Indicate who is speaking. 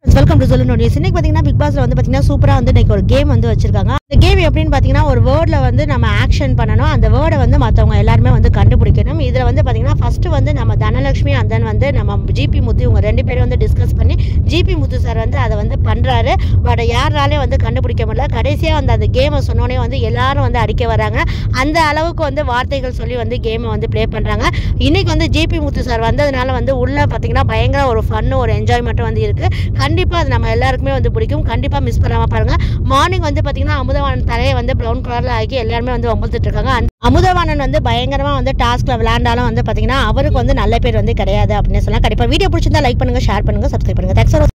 Speaker 1: welcome to சொல்லு notice இன்னைக்கு பார்த்தீங்கன்னா பிக் பாஸ்ல வந்து பார்த்தீங்கன்னா சூப்பராக வந்து இன்னைக்கு ஒரு கேம் வந்து வச்சிருக்காங்க அந்த கேம் எப்படின்னு பார்த்தீங்கன்னா ஒரு வேர்டில் வந்து நம்ம ஆக்ஷன் பண்ணணும் அந்த வேர்டை வந்து மற்றவங்க எல்லாருமே வந்து கண்டுபிடிக்கணும் இதில் வந்து பார்த்தீங்கன்னா ஃபர்ஸ்ட் வந்து நம்ம தனலட்சுமி and then வந்து நம்ம ஜிபி முத்து இவங்க ரெண்டு பேரும் வந்து டிஸ்கஸ் பண்ணி ஜிபி முத்து சார் வந்து அதை வந்து பண்ணுறாரு பட் யாராலையும் வந்து கண்டுபிடிக்க முடியல கடைசியாக வந்து அந்த கேமை சொன்னோடனே வந்து எல்லாரும் வந்து அடிக்க வராங்க அந்த அளவுக்கு வந்து வார்த்தைகள் சொல்லி வந்து கேமை வந்து ப்ளே பண்ணுறாங்க இன்னைக்கு வந்து ஜிபி முத்து சார் வந்ததுனால வந்து உள்ள பார்த்தீங்கன்னா பயங்கர ஒரு ஃபன்னு ஒரு என்ஜாய்மெண்ட்டும் வந்து இருக்குது கண்டிப்பாக அது நம்ம எல்லாருக்குமே வந்து பிடிக்கும் கண்டிப்பாக மிஸ் பண்ணாமல் பாருங்கள் மார்னிங் வந்து பார்த்தீங்கன்னா அமுதவாணன் தலையை வந்து ப்ரௌன் கலரில் ஆக்கி எல்லாருமே வந்து வம்புத்துட்டு இருக்காங்க அந்த அமுதவாணன் வந்து பயங்கரமாக வந்து டாஸ்கில் விளையாண்டாலும் வந்து பார்த்தீங்கன்னா அவருக்கு வந்து நல்ல பேர் வந்து கிடையாது அப்படின்னு சொல்லலாம் கண்டிப்பாக வீடியோ பிடிச்சிருந்தா லைக் பண்ணுங்கள் ஷேர் பண்ணுங்கள் சப்ஸ்கிரைப் பண்ணுங்கள் தேங்க்ஸ்